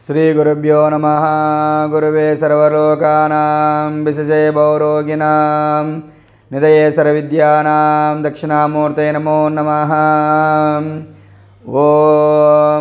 శ్రీగురుభ్యో నమ గురువే సర్వలోకానాం విశజే భౌరోగిణాం నిదయే సర్వవిద్యానాం దక్షిణామూర్తే నమో నమ ఓం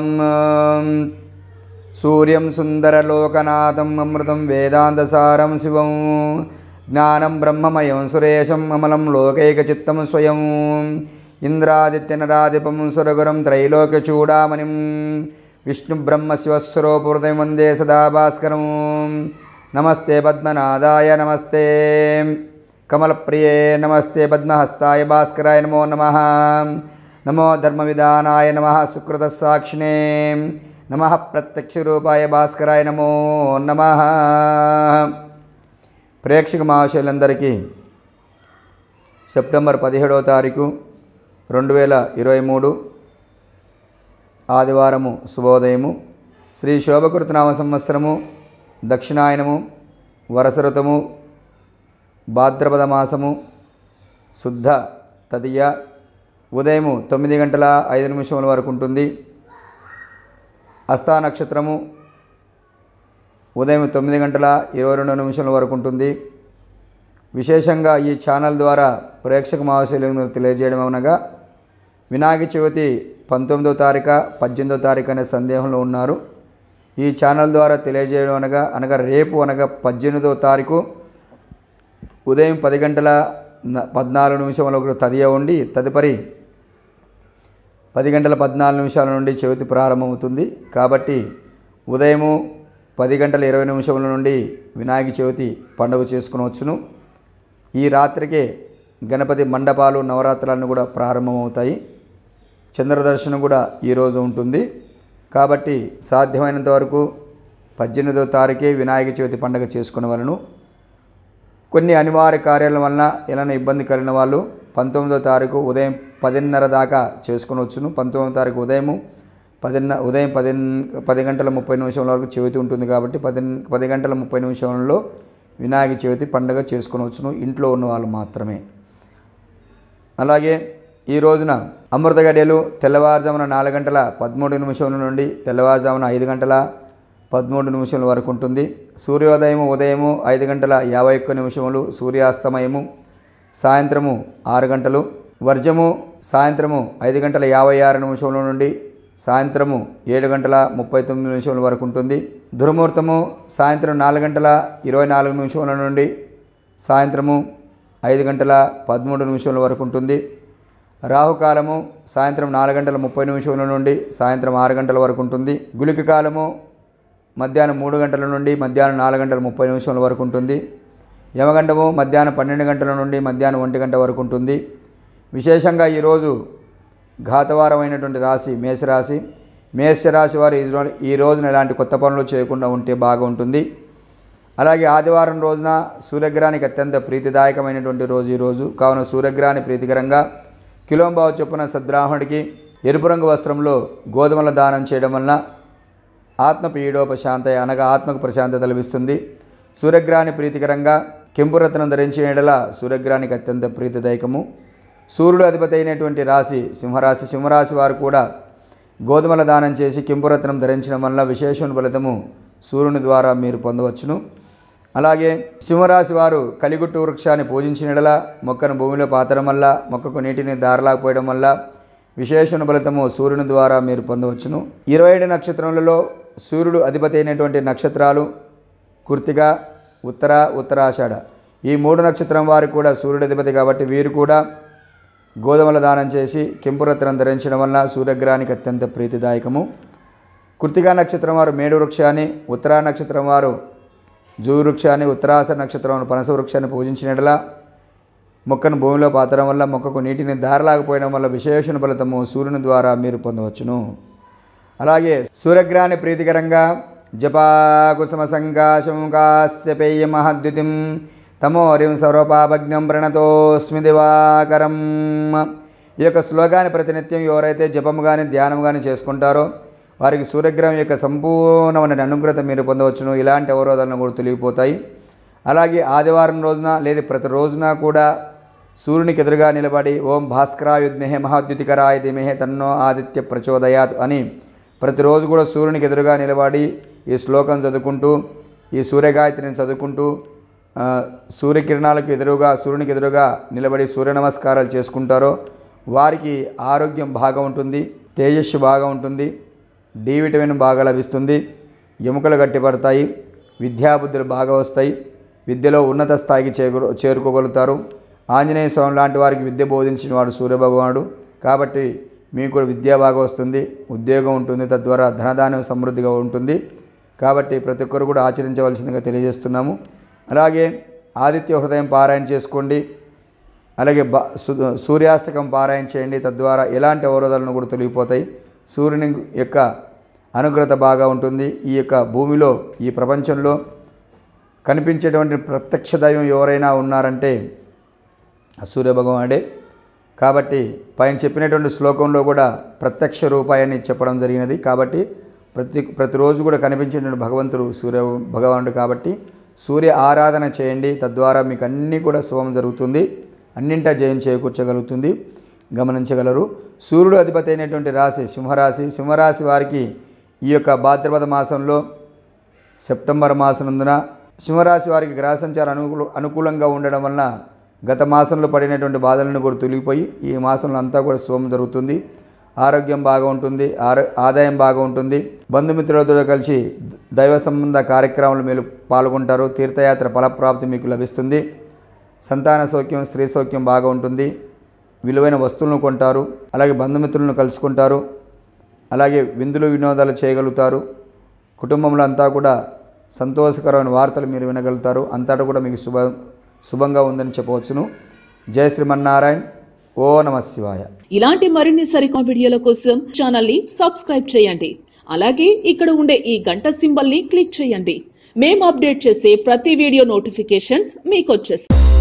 సూర్యం సుందరలోకనాథం అమృతం వేదాంతసారం శివం జ్ఞానం బ్రహ్మమయం సురేశం అమలం లోకైకచిత్తం స్వయం ఇంద్రాదిత్యనరాధిపం సురగురం త్రైలోక్యచూడామణిం విష్ణుబ్రహ్మ శివస్వరూపహృదయం వందే సదా భాస్కరం నమస్తే పద్మనాదాయ నమస్తే కమలప్రియే నమస్తే పద్మహస్తాయ భాస్కరాయ నమో నమ నమో ధర్మవిధానాయ నమ సుకృత సాక్షిణే నమ ప్రత్యక్షరూపాయ భాస్కరాయ నమో నమ ప్రేక్షక మహాశయులందరికీ సెప్టెంబర్ పదిహేడవ తారీఖు రెండు వేల ఇరవై మూడు ఆదివారము శుభోదయము శ్రీ శోభకృతనామ సంవత్సరము దక్షిణాయనము వరసరుతము భాద్రపద మాసము శుద్ధ తదియ ఉదయము తొమ్మిది గంటల ఐదు నిమిషముల వరకు ఉంటుంది హస్తా నక్షత్రము ఉదయం తొమ్మిది గంటల ఇరవై రెండు నిమిషాల వరకు ఉంటుంది విశేషంగా ఈ ఛానల్ ద్వారా ప్రేక్షక మహాశైలందరూ తెలియజేయడం అనగా వినాయక చవితి పంతొమ్మిదో తారీఖు పద్దెనిమిదో తారీఖు అనే సందేహంలో ఉన్నారు ఈ ఛానల్ ద్వారా తెలియజేయడం అనగా అనగా రేపు అనగా పద్దెనిమిదో తారీఖు ఉదయం పది గంటల న- పద్నాలుగు నిమిషములకు తదియ ఉండి తదుపరి పది గంటల పద్నాలుగు నిమిషాల నుండి చవితి ప్రారంభమవుతుంది కాబట్టి ఉదయము పది గంటల ఇరవై నిమిషముల నుండి వినాయక చవితి పండుగ చేసుకునవచ్చును ఈ రాత్రికే గణపతి మండపాలు నవరాత్రులన్నీ కూడా ప్రారంభమవుతాయి చంద్రదర్శనం కూడా ఈరోజు ఉంటుంది కాబట్టి సాధ్యమైనంత వరకు పద్దెనిమిదవ తారీఖే వినాయక చవితి పండుగ చేసుకునే వాళ్ళను కొన్ని అనివార్య కార్యాల వలన ఏదైనా ఇబ్బంది కలిగిన వాళ్ళు పంతొమ్మిదో తారీఖు ఉదయం పదిన్నర దాకా చేసుకుని వచ్చును పంతొమ్మిదో తారీఖు ఉదయము పదిన్న ఉదయం పది పది గంటల ముప్పై నిమిషాల వరకు చవితి ఉంటుంది కాబట్టి పది పది గంటల ముప్పై నిమిషాలలో వినాయక చవితి పండుగ చేసుకుని వచ్చును ఇంట్లో ఉన్న వాళ్ళు మాత్రమే అలాగే ఈ రోజున అమృత గడియలు తెల్లవారుజామున నాలుగు గంటల పదమూడు నిమిషముల నుండి తెల్లవారుజామున ఐదు గంటల పదమూడు నిమిషముల వరకు ఉంటుంది సూర్యోదయము ఉదయము ఐదు గంటల యాభై ఒక్క నిమిషములు సూర్యాస్తమయము సాయంత్రము ఆరు గంటలు వర్జము సాయంత్రము ఐదు గంటల యాభై ఆరు నిమిషముల నుండి సాయంత్రము ఏడు గంటల ముప్పై తొమ్మిది నిమిషముల వరకు ఉంటుంది దుర్ముహూర్తము సాయంత్రం నాలుగు గంటల ఇరవై నాలుగు నిమిషముల నుండి సాయంత్రము ఐదు గంటల పదమూడు నిమిషముల వరకు ఉంటుంది రాహుకాలము సాయంత్రం నాలుగు గంటల ముప్పై నిమిషముల నుండి సాయంత్రం ఆరు గంటల వరకు ఉంటుంది గుళిక కాలము మధ్యాహ్నం మూడు గంటల నుండి మధ్యాహ్నం నాలుగు గంటల ముప్పై నిమిషముల వరకు ఉంటుంది యమగండము మధ్యాహ్నం పన్నెండు గంటల నుండి మధ్యాహ్నం ఒంటి గంట వరకు ఉంటుంది విశేషంగా ఈరోజు ఘాతవారమైనటువంటి రాశి మేషరాశి మేషరాశి వారు ఈ రో- ఈ రోజున ఎలాంటి కొత్త పనులు చేయకుండా ఉంటే బాగుంటుంది అలాగే ఆదివారం రోజున సూర్యగ్రహానికి అత్యంత ప్రీతిదాయకమైనటువంటి రోజు ఈ రోజు కావున సూర్యగ్రహాన్ని ప్రీతికరంగా కిలోంబావు చొప్పున సద్బ్రాహ్మణుడికి ఎరుపు రంగు వస్త్రంలో గోధుమల దానం చేయడం వలన ఆత్మ పీడోపశాంత అనగా ఆత్మకు ప్రశాంతత లభిస్తుంది సూర్యగ్రహాన్ని ప్రీతికరంగా కెంపురత్నం ధరించిన ఎడల సూర్యగ్రహానికి అత్యంత ప్రీతిదాయకము సూర్యుడు అధిపతి అయినటువంటి రాశి సింహరాశి సింహరాశి వారు కూడా గోధుమల దానం చేసి కెంపురత్నం ధరించడం వల్ల విశేషమైన ఫలితము సూర్యుని ద్వారా మీరు పొందవచ్చును అలాగే సింహరాశి వారు కలిగుట్టు వృక్షాన్ని పూజించిన ఎడల మొక్కను భూమిలో పాతడం వల్ల మొక్కకు నీటిని దారలాకపోయడం వల్ల విశేషణ ఫలితము సూర్యుని ద్వారా మీరు పొందవచ్చును ఇరవై ఏడు నక్షత్రములలో సూర్యుడు అధిపతి అయినటువంటి నక్షత్రాలు కృతిక ఉత్తర ఉత్తరాషాఢ ఈ మూడు నక్షత్రం వారు కూడా సూర్యుడు అధిపతి కాబట్టి వీరు కూడా గోధుమల దానం చేసి కెంపురత్నం ధరించడం వల్ల సూర్యగ్రహానికి అత్యంత ప్రీతిదాయకము కృతికా నక్షత్రం వారు మేడు వృక్షాన్ని ఉత్తరా నక్షత్రం వారు జూ వృక్షాన్ని ఉత్తరాస నక్షత్రం పనస వృక్షాన్ని పూజించినట్లా మొక్కను భూమిలో పాతడం వల్ల మొక్కకు నీటిని దారలాగపోయడం వల్ల విశేషణ ఫలితము సూర్యుని ద్వారా మీరు పొందవచ్చును అలాగే సూర్యగ్రహాన్ని ప్రీతికరంగా జపాకుసుమ సంకాశం కాశ్యపేయ మహద్యుతిం తమోరిం సర్వపాపజ్ఞం ప్రణతోస్మి దివాకరం ఈ యొక్క శ్లోకాన్ని ప్రతినిత్యం ఎవరైతే జపము కానీ ధ్యానం కానీ చేసుకుంటారో వారికి సూర్యగ్రహం యొక్క సంపూర్ణమైన అనుగ్రత మీరు పొందవచ్చును ఇలాంటి అవరోధాలను కూడా తొలగిపోతాయి అలాగే ఆదివారం రోజున లేదా ప్రతి రోజున కూడా సూర్యునికి ఎదురుగా నిలబడి ఓం భాస్కరాయుద్మహే మహాద్యుతికరాయ దిమహే తన్నో ఆదిత్య ప్రచోదయాత్ అని ప్రతిరోజు కూడా సూర్యునికి ఎదురుగా నిలబడి ఈ శ్లోకం చదువుకుంటూ ఈ సూర్యగాయత్రిని చదువుకుంటూ ఆ, సూర్యకిరణాలకు ఎదురుగా సూర్యునికి ఎదురుగా నిలబడి సూర్య నమస్కారాలు చేసుకుంటారో వారికి ఆరోగ్యం బాగా ఉంటుంది తేజస్సు బాగా ఉంటుంది డి విటమిన్ బాగా లభిస్తుంది ఎముకలు గట్టిపడతాయి విద్యాబుద్ధులు బాగా వస్తాయి విద్యలో ఉన్నత స్థాయికి చేకూరు చేరుకోగలుగుతారు ఆంజనేయ స్వామి లాంటి వారికి విద్య బోధించిన వాడు సూర్యభగవానుడు కాబట్టి మీకు కూడా విద్య బాగా వస్తుంది ఉద్యోగం ఉంటుంది తద్వారా ధనధాన్యం సమృద్ధిగా ఉంటుంది కాబట్టి ప్రతి ఒక్కరు కూడా ఆచరించవలసిందిగా తెలియజేస్తున్నాము అలాగే ఆదిత్య హృదయం పారాయణ చేసుకోండి అలాగే బ సు- సూర్యాష్టకం పారాయణ చేయండి తద్వారా ఎలాంటి అవరోధాలను కూడా తొలగిపోతాయి సూర్యుని యొక్క అనుగ్రత బాగా ఉంటుంది ఈ యొక్క భూమిలో ఈ ప్రపంచంలో కనిపించేటువంటి ప్రత్యక్ష దైవం ఎవరైనా ఉన్నారంటే ఆ సూర్యభగవానుడే కాబట్టి పైన చెప్పినటువంటి శ్లోకంలో కూడా ప్రత్యక్ష రూపాయని చెప్పడం జరిగినది కాబట్టి ప్రతి ప్రతిరోజు కూడా కనిపించేటువంటి భగవంతుడు సూర్య భగవానుడు కాబట్టి సూర్య ఆరాధన చేయండి తద్వారా మీకు అన్నీ కూడా శుభం జరుగుతుంది అన్నింటా జయం చేకూర్చగలుగుతుంది గమనించగలరు సూర్యుడు అధిపతి అయినటువంటి రాశి సింహరాశి సింహరాశి వారికి ఈ యొక్క భాద్రపద మాసంలో సెప్టెంబర్ మాసనందున సింహరాశి వారికి గ్రహ సంచారం అనుకూల అనుకూలంగా ఉండడం వలన గత మాసంలో పడినటువంటి బాధలను కూడా తొలగిపోయి ఈ మాసంలో అంతా కూడా శుభం జరుగుతుంది ఆరోగ్యం బాగా ఉంటుంది ఆరో ఆదాయం బాగా ఉంటుంది బంధుమిత్రులతో కలిసి దైవ సంబంధ కార్యక్రమాలు మీరు పాల్గొంటారు తీర్థయాత్ర ఫలప్రాప్తి మీకు లభిస్తుంది సంతాన సౌఖ్యం స్త్రీ సౌఖ్యం బాగా ఉంటుంది విలువైన వస్తువులను కొంటారు అలాగే బంధుమిత్రులను కలుసుకుంటారు అలాగే విందులు వినోదాలు చేయగలుగుతారు కుటుంబంలో అంతా కూడా సంతోషకరమైన వార్తలు మీరు వినగలుగుతారు అంతటా కూడా మీకు శుభ శుభంగా ఉందని చెప్పవచ్చును జయ శ్రీమన్నారాయణ ఓ నమ శివాయ ఇలాంటి మరిన్ని సరికొత్త వీడియోల కోసం ఛానల్ ని సబ్స్క్రైబ్ చేయండి అలాగే ఇక్కడ ఉండే ఈ గంట సింబల్ ని క్లిక్ చేయండి మేము అప్డేట్ చేసే ప్రతి వీడియో నోటిఫికేషన్స్ మీకు వచ్చేస్తాయి